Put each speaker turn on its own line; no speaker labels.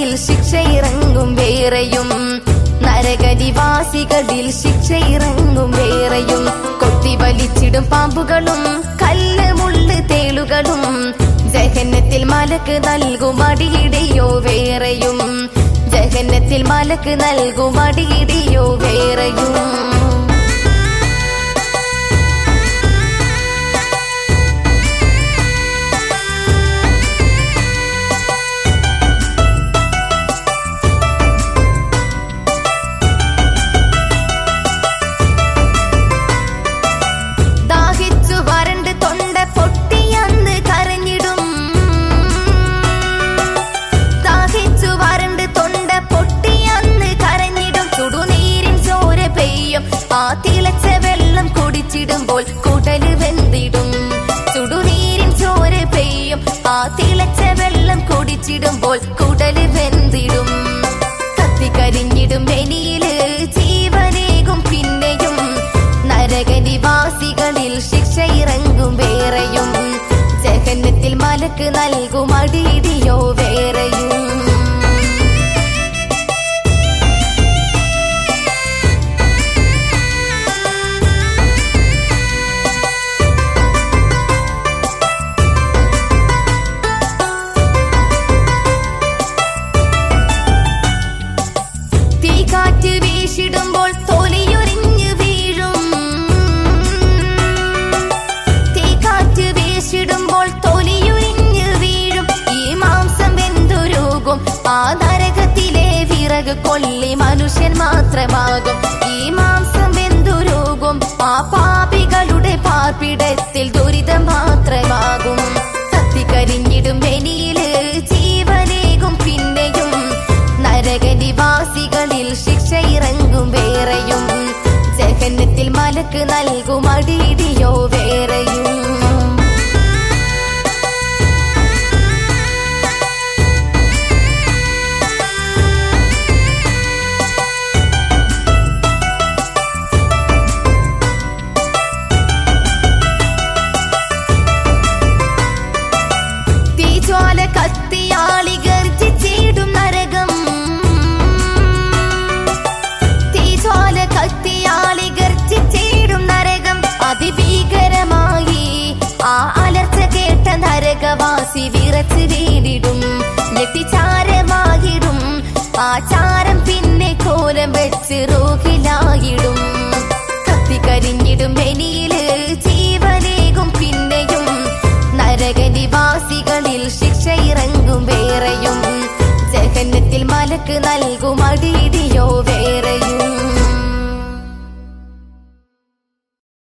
നരകവാസികളിൽ ശിക്ഷയിറങ്ങും വേറെയും നരകനിവാസികളിൽ ശിക്ഷയിറങ്ങും വേറെയും കൊത്തി വലിച്ചിടും പാമ്പുകളും കല്ല് മുള്ള് തേളുകളും ജഹന്നത്തിൽ മലക്ക് നൽകും അടിയിടിയോ വേറെയും ജഹന്നത്തിൽ മലക്ക് നൽകും അടിയിടിയോ വേറെയും ദാഹിച്ചു വരണ്ട് തൊണ്ട പൊട്ടിയന്ന് കരഞ്ഞിടും ദാഹിച്ചു വരണ്ട് തൊണ്ട പൊട്ടിയന്ന് കരഞ്ഞിടും ചുടുനീരിൻ ചോര പെയ്യും ആ തിളച്ച വെള്ളം കുടിച്ചിടുമ്പോൾ കുടല് വെന്തിടും ചുടുനീരിൻ ചോര പെയ്യും ആ തിളച്ച വെള്ളം കുടിച്ചിടുമ്പോൾ കുടല് വെന്തിടും കത്തിക്കരിഞ്ഞിടും വെനിയില് ജീവനേകും പിന്നെയും നരകനിവാസികളിൽ ശിക്ഷയിറങ്ങും വേറെയും ജഹന്നത്തിൽ മലക്ക് നൽകും അടിയിടിയോ വേറെയും തീക്കാറ്റ് വീശിടുമ്പോൾ തൊലിയൊരിഞ്ഞു വീഴും തീക്കാറ്റ് വീശിടുമ്പോൾ തൊലിയൊരിഞ്ഞു വീഴും ഈ മാംസം വെന്തുരുകും ആ നരകത്തിലെ വിറക് കൊല്ലി മനുഷ്യൻ മാത്രമാകും ഈ മാംസം വെന്തുരുകും ആ പാപികളുടെ പാർപ്പിടത്തിൽ ദുരിതം മാത്രമാകും കത്തിക്കരിഞ്ഞിടും വെനിയില് ജീവനേകും പിന്നെയും നരകനിവാസികളിൽ ശിക്ഷയിറങ്ങും വേറെയും ജഹന്നത്തിൽ മലക്ക് നൽകും അടിയിടിയോ വേറെയും തീജ്വാല കത്തിയാളി ഗർജിച്ചിടും നരകം തീജ്വാല കത്തിയാളി ഗർജിച്ചിടും നരകം അതിഭീകരമായി ആ അലർച്ച കേട്ട നരകവാസി വിറച്ച് വീടിടും ഞെട്ടിച്ചാരമായിടും ആ ചാരം പിന്നെ കോലം വെച്ച് റോഹിലായിടും കത്തിക്കരിഞ്ഞിടും വെനിയില് ജീവനേകും പിന്നെയും നരകനിവാസികളിൽ ശിക്ഷയിറങ്ങും വേറെയും ജഹന്നത്തിൽ മലക്ക് നൽകും അടിയിടിയോ വേ